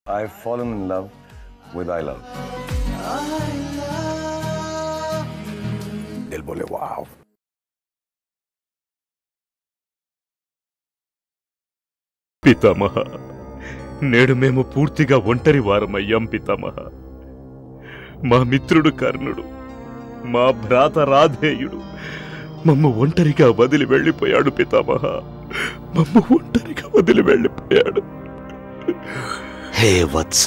I've fallen in love with I Love. Del bole wow. పితామహ నేడు మేము పూర్తిగా ఒంటరి వారమయ్యాం పితామహ మా మిత్రుడు కర్ణుడు మా భ్రాత రాధేయుడు మమ్మ ఒంటరిగా వదిలి వెళ్ళిపోయాడు పితామహ మమ్మ ఒంటరిగా వదిలి వెళ్ళిపోయాడు హే వత్స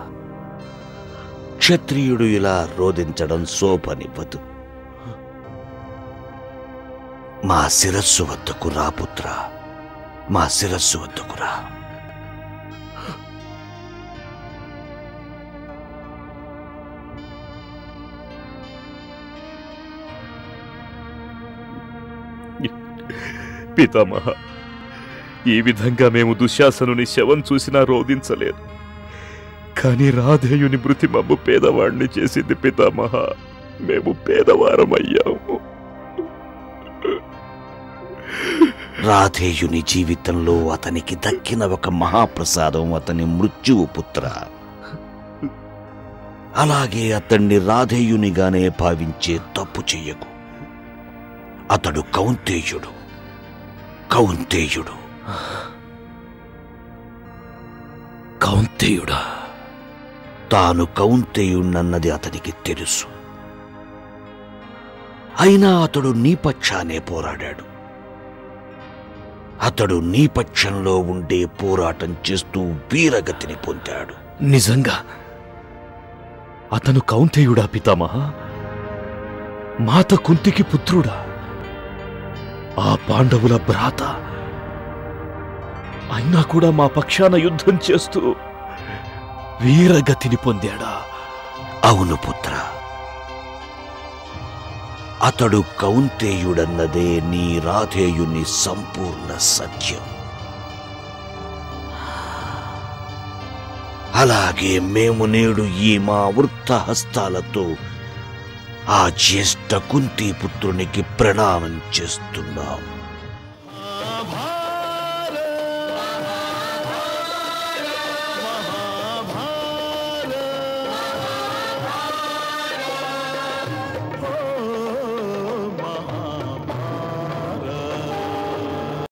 క్షత్రియుడు ఇలా రోధించడం శోభనివ్వదు మా శిరస్సు వద్దకు రా పుత్ర మా శిరస్సు వద్దకు రా పితామహ ఈ విధంగా మేము దుశ్శాసనుని శవం చూసినా రోధించలేదు కానీ రాధేయుని మృతి మమ్ము పేదవాణ్ణి చేసింది పితామహ మేము పేదవారమయ్యాము రాధేయుని జీవితంలో అతనికి దక్కిన ఒక మహాప్రసాదం అతని మృత్యువు పుత్ర అలాగే అతన్ని రాధేయునిగానే భావించే తప్పు చెయ్యకు అతడు కౌంతేయుడు కౌంతేయుడు కౌంతేయుడా తాను కౌంతేయుణ్ణన్నది అతనికి తెలుసు అయినా అతడు నీ పక్షానే పోరాడాడు అతడు నీ పక్షంలో ఉండే పోరాటం చేస్తూ వీరగతిని పొందాడు నిజంగా అతను కౌంతేయుడా పితామహ మాత కుంతికి పుత్రుడా ఆ పాండవుల భ్రాత అయినా కూడా మా పక్షాన యుద్ధం చేస్తూ వీరగతిని పొందాడా అవును పుత్ర అతడు కౌంతేయుడన్నదే నీ రాధేయుని సంపూర్ణ సత్యం అలాగే మేము నేడు ఈ మా వృత్తహస్తాలతో ఆ జ్యేష్ఠ కుంతీపుత్రునికి ప్రణామం చేస్తున్నాం